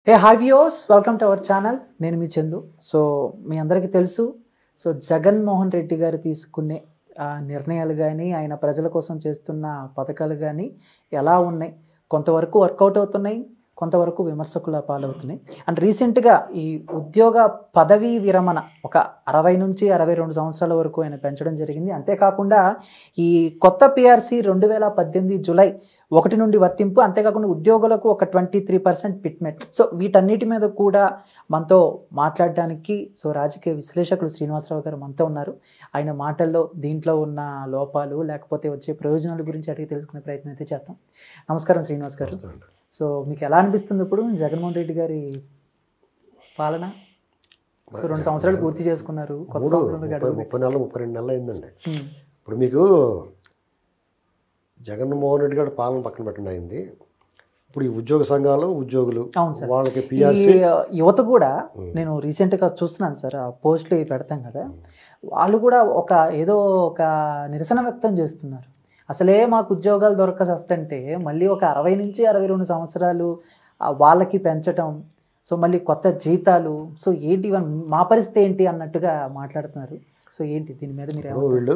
Hey hi viewers welcome to our channel నేను మీ Chandu so మీ అందరికీ తెలుసు సో జగన్మోహన్ రెడ్డి గారు తీసుకునే ఆ, నిర్ణయాలు కానీ ఆయన ప్రజల కోసం చేస్తున్న పథకాలు కానీ ఎలా ఉన్నాయి కొంతవరకు వర్కౌట్ అవుతున్నాయి కొంతవరకు విమర్శకుల పాలవుతున్నాయి అండ్ రీసెంట్గా ఈ ఉద్యోగ పదవీ విరమణ ఒక అరవై నుంచి అరవై రెండు సంవత్సరాల వరకు ఆయన పెంచడం జరిగింది అంతేకాకుండా ఈ కొత్త పిఆర్సి రెండు వేల పద్దెనిమిది జూలై ఒకటి నుండి వర్తింపు అంతేకాకుండా ఉద్యోగులకు ఒక twenty three percent fitment so వీటన్నిటి మీద కూడా మనతో మాట్లాడడానికి సో రాజకీయ విశ్లేషకులు శ్రీనివాసరావు గారు మనతో ఉన్నారు ఆయన మాటల్లో దీంట్లో ఉన్న లోపాలు లేకపోతే వచ్చే ప్రయోజనాల గురించి అడిగి తెలుసుకునే ప్రయత్నం అయితే చేద్దాం నమస్కారం శ్రీనివాస్ గారు సో మీకు ఎలా అనిపిస్తుంది ఇప్పుడు జగన్మోహన్ రెడ్డి గారి పాలన సో రెండు సంవత్సరాలు పూర్తి చేసుకున్నారు కొత్త మూడు సంవత్సరంలోకి ముప్పై అడుగు ముప్పై నెలలు ముప్పై రెండు నెలలు అయిందండి ఉమ్, ఇప్పుడు మీకు జగన్మోహన్ రెడ్డి గారి పాలన పక్కన పెట్టండి అయింది ఇప్పుడు ఈ ఉద్యోగ సంఘాలు ఉద్యోగులు అవును సార్ వాళ్ళకి ఈ పిఆర్సీ యువత కూడా నేను రీసెంట్గా చూస్తున్నాను సార్ ఆ పోస్టులు ఇవి పెడతాం కదా వాళ్ళు కూడా ఒక ఏదో ఒక నిరసన వ్యక్తం చేస్తున్నారు అసలే మాకు ఉద్యోగాలు దొరకసంటే మళ్ళీ ఒక అరవై నుంచి అరవై రెండు సంవత్సరాలు ఆ వాళ్ళకి పెంచటం సో మళ్ళీ కొత్త జీతాలు సో ఏంటి ఇవన్నీ మా పరిస్థితి ఏంటి అన్నట్టుగా మాట్లాడుతున్నారు సో ఏంటి దీని మీద మీరు ఏమ- వీళ్ళు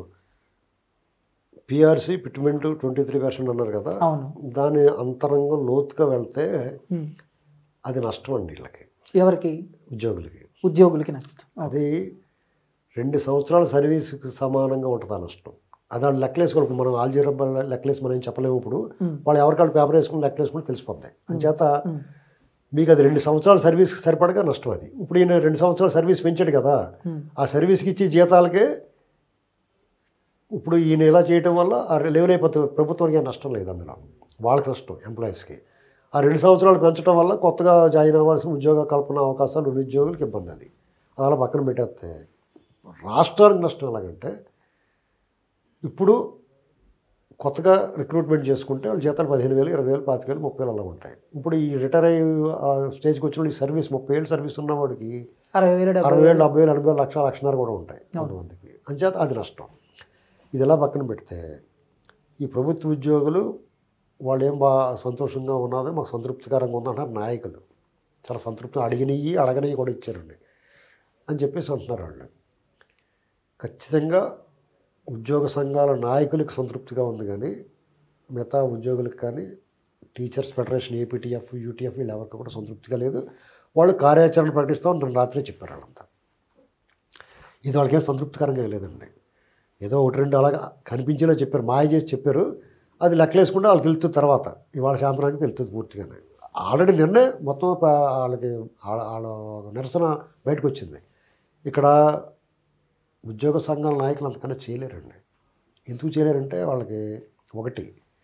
PRC fitment twenty three percent అన్నారు కదా అవును దాని అంతరంగం లోతుగా వెళ్తే ఉమ్. అది నష్టం అండి వీళ్ళకి ఎవరికి ఉద్యోగులకి ఉద్యోగులకి నష్టం అది రెండు సంవత్సరాల సర్వీస్కి సమానంగా ఉంటుంది ఆ నష్టం అది వాళ్ళు లెక్కలేసుకోవాలి ఇప్పుడు మనం ఆల్జీరా లెక్కలేసి మనం ఏం చెప్పలేము ఇప్పుడు ఉమ్. వాళ్ళు ఎవరికాళ్ళు పేపర్ వేసుకుని లెక్కలేసుకుని తెలిసిపోతాయి అంచేత ఉమ్. మీకు అది రెండు సంవత్సరాల సర్వీస్కి సరిపడగా నష్టం అది ఇప్పుడు ఈయన రెండు సంవత్సరాల సర్వీస్ పెంచాడు కదా ఉమ్. ఆ సర్వీస్కి ఇచ్చే జీతాలకే ఇప్పుడు ఈయన ఇలా చేయటం వల్ల ఆ లెవెల్ అయిపోతుంది ప్రభుత్వానికి ఏం నష్టం లేదు అందులో వాళ్ళకి నష్టం ఎంప్లాయీస్కి ఆ రెండు సంవత్సరాలు పెంచడం వల్ల కొత్తగా జాయిన్ అవ్వాల్సిన ఉద్యోగ కల్పన అవకాశాలు నిరుద్యోగులకు ఇబ్బంది అది అది అలా పక్కన పెట్టేస్తే రాష్ట్రానికి నష్టం ఎలాగంటే ఇప్పుడు కొత్తగా రిక్రూట్మెంట్ చేసుకుంటే వాళ్ళ జీతాలు పదిహేను వేలు ఇరవై వేలు పాతిక వేలు ముప్పై వేలు అలా ఉంటాయి ఇప్పుడు ఈ రిటైర్ అయ్యి ఆ స్టేజ్కి వచ్చిన వాళ్ళు ఈ సర్వీస్ ముప్పై ఏళ్ళు సర్వీస్ ఉన్నవాడికి అరవై వేలు డెబ్బై అరవై వేలు డెబ్బై వేలు ఎనభై వేలు లక్ష లక్షన్నర కూడా ఉంటాయి కొంతమందికి అంచేత అది నష్టం ఇది ఎలా పక్కన పెడితే ఈ ప్రభుత్వ ఉద్యోగులు వాళ్ళు ఏం బాగా సంతోషంగా ఉన్నదో మాకు సంతృప్తికరంగా ఉందంటారు నాయకులు చాలా సంతృప్తి అడిగినవి అడగనివి కూడా ఇచ్చారండి అని చెప్పేసి అంటున్నారు వాళ్ళు ఖచ్చితంగా ఉద్యోగ సంఘాల నాయకులకు సంతృప్తిగా ఉంది కానీ మిగతా ఉద్యోగులకు కానీ టీచర్స్ ఫెడరేషన్ ఏపీటీఎఫ్ యూటీఎఫ్ వీళ్ళు ఎవరికి కూడా సంతృప్తిగా లేదు వాళ్ళు కార్యాచరణ ప్రకటిస్తామని నన్ను రాత్రి చెప్పారు వాళ్ళంతా ఇది వాళ్ళకేం సంతృప్తికరంగా లేదండి ఏదో ఒకటి రెండు అలాగా కనిపించేలా చెప్పారు మాయ చేసి చెప్పారు అది లెక్కలేసుకుంటే వాళ్ళకి తెలుస్తుంది తర్వాత ఇవాళ సాయంత్రానికి తెలుస్తుంది పూర్తిగానే ఆల్రెడీ నిన్నే మొత్తం ప- వాళ్ళకి వాళ్ళ వాళ్ళ నిరసన బయటకు వచ్చింది ఇక్కడ ఉద్యోగ సంఘాల నాయకులు అంతకన్నా చేయలేరండి ఎందుకు చేయలేరంటే వాళ్ళకి ఒకటి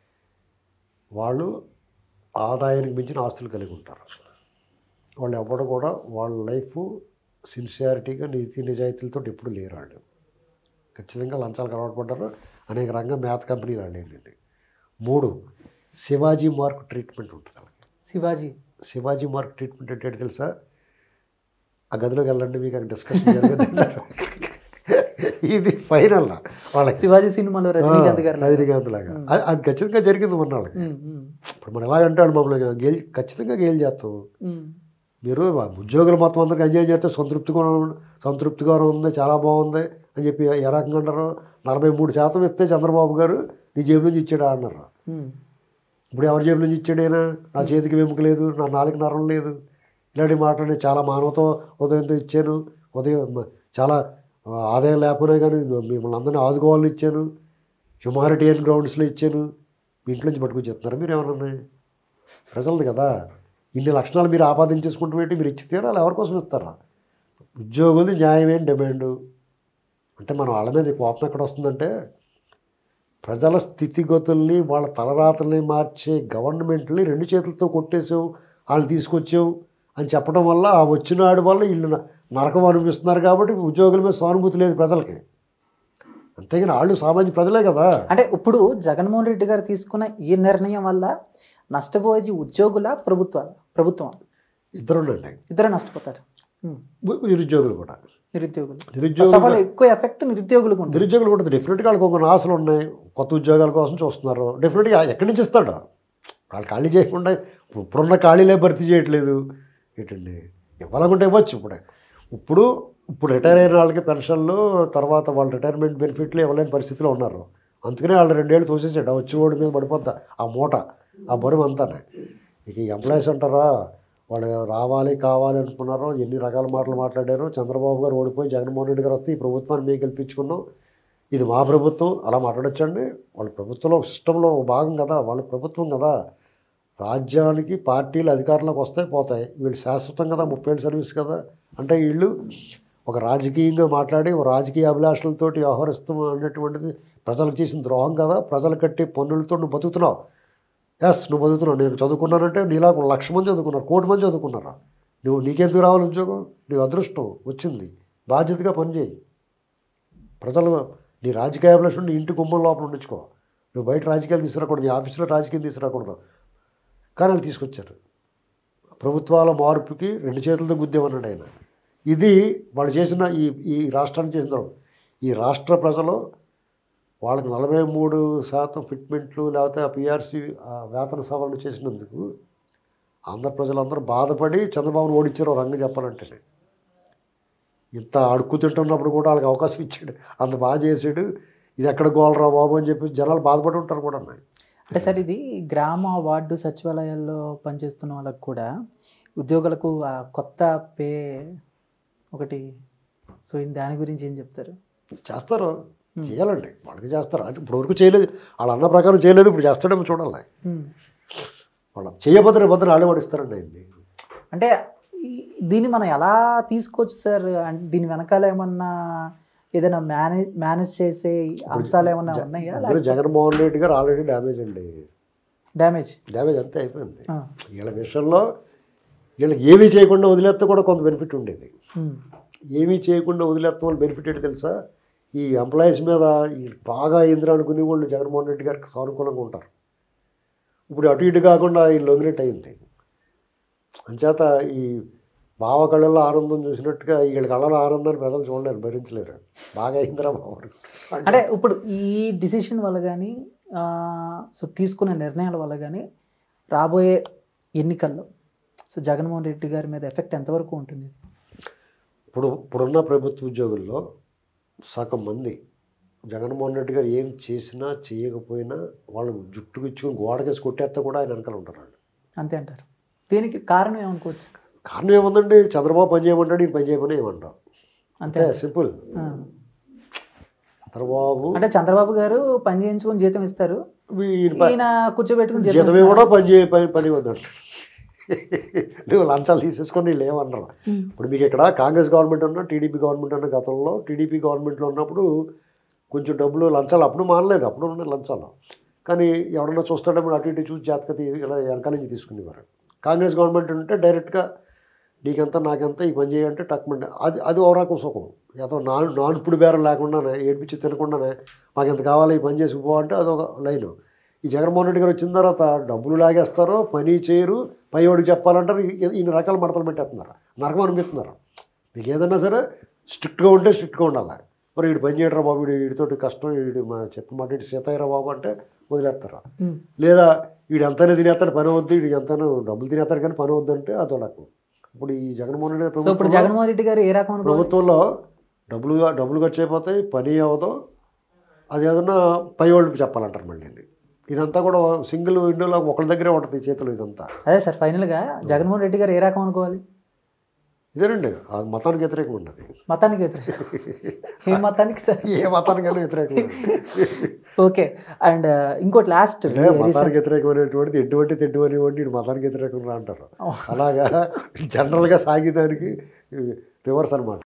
వాళ్ళు ఆదాయానికి మించిన ఆస్తులు కలిగి ఉంటారు వాళ్ళు ఎవరు కూడా వాళ్ళ లైఫ్ సిన్సియారిటీగా నీతి నిజాయితీలతో ఎప్పుడు లేరు వాళ్ళు ఖచ్చితంగా లంచాలకు అలవాటు పడ్డారు అనేక రంగం మేత కంపెనీలు వాళ్ళేనండి మూడు శివాజీ మార్క్ ట్రీట్మెంట్ ఉంటుంది వాళ్ళకి శివాజీ శివాజీ మార్క్ ట్రీట్మెంట్ అంటే ఏంటి తెలుసా ఆ గదిలోకి వెళ్ళండి మీకు అక్కడ డిస్కషన్ జరగదు అన్నారు. ఇది ఫైనల్ వాళ్ళకి శివాజీ సినిమాలో రజనీకాంత్ గారు లాగా. రజనీకాంత్ లాగా అది అది ఖచ్చితంగా జరిగింది మన వాళ్ళకి ఉమ్, ఉమ్, ఇప్పుడు మనం ఎలాగంటే వాళ్ళు మమ్మల్ని గేల్ ఖచ్చితంగా గేల్ చేస్తాం ఉమ్, మీరు ఆ ఉద్యోగులు మొత్తం అందరికి ఎంజాయ్ చేస్తే సంతృప్తిగా ఉన్న- సంతృప్తిగా ఉంది చాలా బాగుంది అని చెప్పి ఏ రకంగా అంటారు నలభై మూడు శాతం ఇస్తే చంద్రబాబు గారు నీ జేబు నుంచి ఇచ్చాడా అన్నారు ఉమ్, ఇప్పుడు ఎవరి జేబు నుంచి ఇచ్చాడైనా నా చేతికి వెముక లేదు నా నాలుగు నరం లేదు ఇలాంటి మాటలు నేను చాలా మానవత ఉదయంతో ఇచ్చాను ఉదయం మ- చాలా ఆ, ఆదాయం లేకపోయినా కానీ మిమ్మల్ని అందరినీ ఆదుకోవాలని ఇచ్చాను హ్యుమానిటేరియన్ గ్రౌండ్స్లో ఇచ్చాను మీ ఇంట్లో నుంచి పట్టుకొచ్చి చెప్తున్నారు మీరు ఏమన్నా ప్రజలది కదా ఇన్ని లక్షణాలు మీరు ఆపాదించేసుకుంటూ పెట్టి మీరు ఇచ్చి తీరాలి ఎవరి కోసం ఇస్తారా ఉద్యోగులది న్యాయమైన డిమాండు అంటే మనం వాళ్ళ మీద కోపం ఎక్కడ వస్తుందంటే ప్రజల స్థితిగతుల్ని వాళ్ళ తలరాతల్ని మార్చే గవర్నమెంట్ని రెండు చేతులతో కొట్టేసాం వాళ్ళు తీసుకొచ్చాం అని చెప్పడం వల్ల ఆ వచ్చినాడు వల్ల వీళ్ళు న- నరకం అనిపిస్తున్నారు కాబట్టి ఉద్యోగుల మీద సానుభూతి లేదు ప్రజలకి అంతేగాని వాళ్ళు సామాన్య ప్రజలే కదా అంటే ఇప్పుడు జగన్మోహన్ రెడ్డి గారు తీసుకున్న ఈ నిర్ణయం వల్ల నష్టపోయేది ఉద్యోగుల ప్రభుత్వాల ప్రభుత్వం ఇద్దరు ఉండండి ఇద్దరు నష్టపోతారు ఉమ్, నిరుద్యోగులు కూడా నిరుద్యోగులు ఫస్ట్ నిరుద్యోగులు ఆఫ్ ఆల్ ఎక్కువ ఎఫెక్ట్ నిరుద్యోగులకు ఉంటుంది నిరుద్యోగులు కూడా డెఫినెట్గా వాళ్ళకి కొన్ని ఆశలు ఉన్నాయి కొత్త ఉద్యోగాల కోసం చూస్తున్నారు డెఫినెట్గా ఎక్కడి నుంచి ఇస్తాడు వాళ్ళు ఖాళీ చేయకుండా ఇప్పుడున్న ఖాళీలే భర్తీ చేయట్లేదు ఏంటండి ఇవ్వాలనుకుంటే ఇవ్వచ్చు ఇప్పుడే ఇప్పుడు ఇప్పుడు రిటైర్ అయిన వాళ్ళకి పెన్షన్లు తర్వాత వాళ్ళ రిటైర్మెంట్ బెనిఫిట్లు ఇవ్వలేని పరిస్థితిలో ఉన్నారు అందుకనే వాళ్ళు రెండేళ్ళు తోసేసాడు ఆ వచ్చి ఓడి మీద పడిపోద్దా ఆ మూట ఆ బరువు అంతానే ఇక ఎంప్లాయీస్ అంటారా వాళ్ళు రావాలి కావాలి అనుకున్నారో ఎన్ని రకాల మాటలు మాట్లాడారు చంద్రబాబు గారు ఓడిపోయి జగన్మోహన్ రెడ్డి గారు వస్తే ఈ ప్రభుత్వాన్ని మేము గెలిపించుకున్నాం ఇది మా ప్రభుత్వం అలా మాట్లాడొచ్చండి వాళ్ళ ప్రభుత్వంలో సిస్టంలో ఒక భాగం కదా వాళ్ళ ప్రభుత్వం కదా రాజ్యానికి పార్టీలు అధికారంలోకి వస్తాయి పోతాయి వీళ్ళు శాశ్వతం కదా ముప్పై ఏళ్ళు సర్వీస్ కదా అంటే వీళ్ళు ఒక రాజకీయంగా మాట్లాడి ఒక రాజకీయ అభిలాషలతోటి వ్యవహరిస్తాం అనేటువంటిది ప్రజలకు చేసిన ద్రోహం కదా ప్రజలు కట్టే పన్నులతో నువ్వు బతుకుతున్నావు ఎస్ నువ్వు బతుకుతున్నావు నేను చదువుకున్నానంటే నీలా ఒక లక్ష మంది చదువుకున్నారు కోటి మంది చదువుకున్నారా నువ్వు నీకెందుకు రావాలి ఉద్యోగం నీ అదృష్టం వచ్చింది బాధ్యతగా పనిచేయి ప్రజలు నీ రాజకీయ అభిలాషం నీ ఇంటి గుమ్మం లోపల ఉండించుకో నువ్వు బయట రాజకీయాలు తీసుకురాకూడదు నీ ఆఫీసులో రాజకీయం తీసుకురాకూడదు కానీ వాళ్ళు తీసుకొచ్చారు ప్రభుత్వాల మార్పుకి రెండు చేతులతో గుద్దేమన్నాడు ఆయన ఇది వాళ్ళు చేసిన ఈ ఈ రాష్ట్రానికి చేసిన ఈ రాష్ట్ర ప్రజలు వాళ్ళకి నలభై మూడు శాతం ఫిట్మెంట్లు లేకపోతే ఆ పిఆర్సీ వేతన సవరణ చేసినందుకు ఆంధ్ర ప్రజలందరూ బాధపడి చంద్రబాబును ఓడించారు ఓ రంగం చెప్పాలంటే ఇంత అడుక్కు తింటున్నప్పుడు కూడా వాళ్ళకి అవకాశం ఇచ్చాడు అంత బాగా చేసాడు ఇది ఎక్కడ గోలరా బాబు అని చెప్పి జనాలు బాధపడి ఉంటారు కూడా అన్నాయి అంటే సార్ ఇది గ్రామ వార్డు సచివాలయాల్లో పనిచేస్తున్న వాళ్ళకు కూడా ఉద్యోగులకు ఆ కొత్త పే ఒకటి సో ఈ దాని గురించి ఏం చెప్తారు చేస్తారు చేయాలండి వాళ్ళకి చేస్తారు అంటే ఇప్పుడు వరకు చేయలేదు వాళ్ళ అన్న ప్రకారం చేయలేదు ఇప్పుడు చేస్తాడేమో చూడాలి Hmm. వాళ్ళ చేయబోతే రేపు పొద్దున వాళ్ళే పడిస్తారండి అయింది అంటే ఈ- దీన్ని మనం ఎలా తీసుకోవచ్చు సార్ అంటే దీని వెనకాల ఏమన్నా ఏదైనా మేనేజ్ మేనేజ్ చేసే అంశాలు ఏమన్నా ఉన్నాయా అందరూ జగన్మోహన్ రెడ్డి గారు ఆల్రెడీ డ్యామేజ్ అండి డ్యామేజ్ డ్యామేజ్ అంతే అయిపోయింది వీళ్ళ విషయంలో వీళ్ళకి ఏమీ చేయకుండా వదిలేస్తే కూడా కొంత బెనిఫిట్ ఉండేది ఏమీ చేయకుండా వదిలేస్తాం వల్ల బెనిఫిట్ ఏంటి తెలుసా ఈ ఎంప్లాయీస్ మీద ఈ బాగా అయిందిరా అనుకునే వాళ్ళు జగన్మోహన్ రెడ్డి గారికి సానుకూలంగా ఉంటారు ఇప్పుడు అటు ఇటు కాకుండా ఈ లొంగినట్టు అయింది అంచేత ఈ బావ కళ్ళల్లో ఆనందం చూసినట్టుగా వీళ్ళ కళ్ళలో ఆనందాన్ని ప్రజలు చూడలేరు భరించలేరు బాగా అయిందిరా బావ అంటే ఇప్పుడు ఈ డిసిషన్ వల్ల కానీ సో తీసుకున్న నిర్ణయాల వల్ల కానీ రాబోయే ఎన్నికల్లో సో జగన్మోహన్ రెడ్డి గారి మీద ఎఫెక్ట్ ఎంతవరకు ఉంటుంది ఇప్పుడు ఇప్పుడున్న ప్రభుత్వ ఉద్యోగుల్లో సగం మంది జగన్మోహన్ రెడ్డి గారు ఏం చేసినా చేయకపోయినా వాళ్ళు జుట్టుకు ఇచ్చుకుని గోడకేసి కొట్టేస్తే కూడా ఆయన వెనకాల ఉంటారు వాళ్ళు అంతే అంటారు దీనికి కారణం ఏమనుకోవచ్చు కారణం ఏముందండి చంద్రబాబు పని చేయమంటాడు ఈయన పని చేయమని ఏమంటాం అంతే అంతే సింపుల్ ఆ. చంద్రబాబు అంటే చంద్రబాబు గారు పని చేయించుకొని జీతం ఇస్తారు ఈయన ప- ఈయన కూర్చోబెట్టుకుని జీతం జీతమే కూడా పని చేయ పని పని వద్దంటాడు నువ్వు లంచాలు తీసేసుకొని వీళ్ళు ఏమన్నారు ఉమ్. ఇప్పుడు మీకు ఇక్కడ కాంగ్రెస్ గవర్నమెంట్ ఉన్న టీడీపీ గవర్నమెంట్ ఉన్న గతంలో టీడీపీ గవర్నమెంట్లో ఉన్నప్పుడు కొంచెం డబ్బులు లంచాలు అప్పుడు మానలేదు అప్పుడు ఉన్నాయి లంచాలు కానీ ఎవడన్నా చూస్తాడేమో అటు ఇటు చూసి జాతక తీ- ఇలా వెనకాల నుంచి తీసుకునేవారు కాంగ్రెస్ గవర్నమెంట్ ఉంటే డైరెక్ట్గా నీకెంత నాకెంత ఈ పని చేయంటే టక్మండి అది అది ఓ రకం సుఖం ఏదో నాన్ నాన్పుడు బేరం లేకుండానే ఏడిపించి తినకుండానే మాకు ఎంత కావాలి ఈ పని చేసుకుపో అంటే అదొక లైను ఈ జగన్మోహన్ రెడ్డి గారు వచ్చిన తర్వాత డబ్బులు లాగేస్తారు పని చేయరు పైవాడికి చెప్పాలంటారు ఈ- ఈయన రకాల మడతలు పెట్టేస్తున్నారు నరకం అనిపిస్తున్నారు మీకు ఏదన్నా సరే స్ట్రిక్ట్గా ఉంటే స్ట్రిక్ట్గా ఉండాలి మరి వీడు పని చేయడరా బాబు వీడి వీడితోటి కష్టం వీడు మా చెప్పిన మాట వీడు సీతయ్యరా బాబు అంటే వదిలేస్తారు ఉమ్. లేదా వీడు ఎంతైనా తినేస్తాడు పని వద్దు వీడు ఎంతైనా డబ్బులు తినేస్తాడు కానీ పని వద్దు అంటే అదో రకం ఇప్పుడు ఈ జగన్మోహన్ రెడ్డి గారి సో ఇప్పుడు ప్రభుత్వంలో- జగన్మోహన్ రెడ్డి గారు ఏ రకం అనుకో ప్రభుత్వంలో డబ్బులు డబ్బులు ఖర్చు అయిపోతాయి పని అవ్వదు అది ఏదన్నా పై వాళ్ళకి చెప్పాలంటారు మళ్ళీ ఇదంతా కూడా సింగిల్ విండోలో ఒకళ్ళ దగ్గరే ఉంటుంది ఈ చేతిలో ఇదంతా అదే సార్ ఫైనల్గా జగన్మోహన్ రెడ్డి గారు ఏ రకం అనుకోవాలి ఇదేనండి ఆ మతానికి వ్యతిరేకం ఉన్నది మతానికి వ్యతిరేకం ఏ మతానికి సార్ ఏ మతానికైనా వ్యతిరేకం ఉన్నది. ఓకే అండ్ ఇంకోటి లాస్ట్ అంటే మతానికి వ్యతిరేకమైనటువంటిది ఎటువంటి తెడ్డు అనేవాడిని వీడు మతానికి వ్యతిరేకం రా అంటారు అలాగా జనరల్గా సాగేదానికి రివర్స్ అనమాట